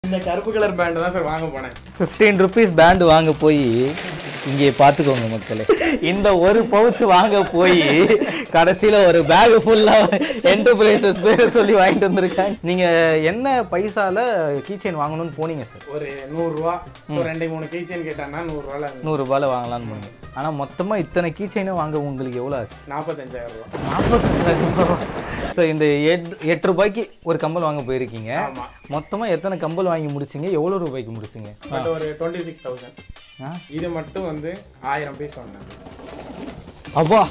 இந்த கருப்பு colour pant தான் சார் வாங்க போனேன் ஃபிஃப்டீன் ருபீஸ் பேண்ட் வாங்க போய் இங்கே பார்த்துக்கோங்க மக்களே இந்த ஒரு பவுச் வாங்க போய் கடைசியில் ஒரு பேக் ஃபுல்லாக என்டர்பிரைசஸ் பேரை சொல்லி வாங்கிட்டு வந்திருக்காங்க நீங்கள் என்ன பைசால கீச்செயின் வாங்கணும்னு போனீங்க சார் ஒரு நூறுரூவா ஒரு ரெண்டு மூணு கீச்சன் கேட்டாங்கன்னா நூறுரூவால நூறுரூபாயில் வாங்கலாம்னு போனீங்க ஆனால் மொத்தமாக இத்தனை கீச்செயினை வாங்க உங்களுக்கு எவ்வளோ ஆச்சு நாற்பத்தஞ்சாயிரம் ரூபா நாற்பத்தஞ்சாயிரம் ஸோ இந்த எட் எட்டு ரூபாய்க்கு ஒரு கம்பல் வாங்க போயிருக்கீங்க ஆமா மொத்தமாக எத்தனை கம்பல் வாங்கி முடிச்சிங்க எவ்வளோ ரூபாய்க்கு முடிச்சிங்க பட் ஒரு டுவெண்ட்டி சிக்ஸ் தௌசண்ட் ஆ இது மட்டும் வந்து ஆயிரம் பீஸ் வாங்கினேன் அப்பா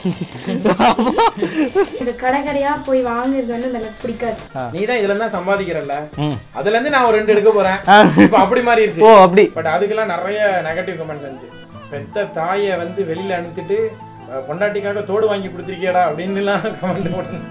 இந்த கடை கடையா போய் வாங்குறது வந்து எனக்கு பிடிக்காது நீ தான் இதுல தான் சம்பாதிக்கிறல்ல ம் அதுல இருந்து நான் ஒரு ரெண்டு எடுக்க போறேன் ஆ. இப்ப அப்படி மாறிடுச்சு ஓ அப்படி பட் அதுக்கெல்லாம் நிறைய நெகட்டிவ் கமெண்ட்ஸ் இருந்துச்சு பெத்த தாயை வந்து வெளியில அனுப்பிச்சிட்டு அஹ், பொண்டாட்டிக்காக தோடு வாங்கி கொடுத்துருக்கியாடா அப்படின்னுலாம் கமெண்ட் போட்டு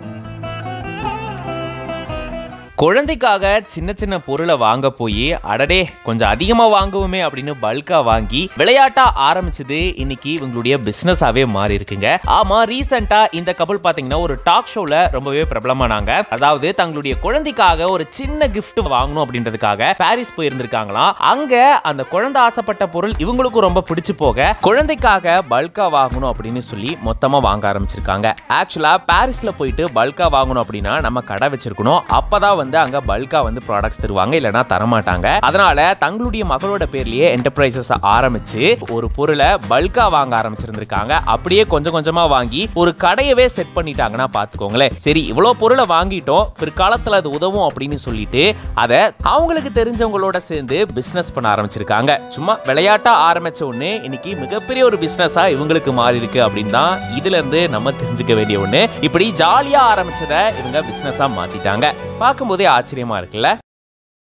குழந்தைக்காக சின்ன சின்ன பொருளை வாங்க போய் அடடே கொஞ்சம் அதிகமா வாங்குவோமே அப்படின்னு பல்கா வாங்கி விளையாட்டா ஆரம்பிச்சது இன்னைக்கு இவங்களுடைய பிசினஸாவே மாறி இருக்குங்க ஆமா ரீசெண்டா இந்த கப்பல் பாத்தீங்கன்னா ஒரு டாக் ஷோல ரொம்பவே பிரபலமானாங்க அதாவது தங்களுடைய குழந்தைக்காக ஒரு சின்ன gift வாங்கணும் அப்படின்றதுக்காக பாரிஸ் போயிருந்திருக்காங்களாம் அங்க அந்த குழந்தை ஆசைப்பட்ட பொருள் இவங்களுக்கும் ரொம்ப பிடிச்சு போக குழந்தைக்காக பல்கா வாங்கணும் அப்படின்னு சொல்லி மொத்தமா வாங்க ஆரம்பிச்சிருக்காங்க ஆக்சுவலா பாரிஸ்ல போயிட்டு பல்கா வாங்கணும் அப்படின்னா நம்ம கடை வச்சிருக்கணும் அப்பதான் வந்து அங்க பல்கா வந்து ப்ராடக்ட்ஸ் தருவாங்க இல்லைன்னா தரமாட்டாங்க அதனால தங்களுடைய மகளோட பேர்லயே என்டர்பிரைசஸ் ஆரம்பிச்சு ஒரு பொருளை பல்கா வாங்க ஆரம்பிச்சிருந்திருக்காங்க அப்படியே கொஞ்சம் கொஞ்சமா வாங்கி ஒரு கடையவே செட் பண்ணிட்டாங்கன்னா பாத்துக்கோங்களேன் சரி இவ்வளவு பொருளை வாங்கிட்டோம் பிற்காலத்துல அது உதவும் அப்படின்னு சொல்லிட்டு அதை அவங்களுக்கு தெரிஞ்சவங்களோட சேர்ந்து பிசினஸ் பண்ண ஆரம்பிச்சிருக்காங்க சும்மா விளையாட்டா ஆரம்பிச்ச ஒண்ணு இன்னைக்கு மிகப்பெரிய ஒரு பிசினஸா இவங்களுக்கு மாறி இருக்கு அப்படின்னு தான் இதுல இருந்து நம்ம தெரிஞ்சுக்க வேண்டிய ஒண்ணு இப்படி ஜாலியா ஆரம்பிச்சதை இவங்க பிசினஸா மாத்திட்டாங்க பார்க்கும்போதே ஆச்சரியமா இருக்குல்ல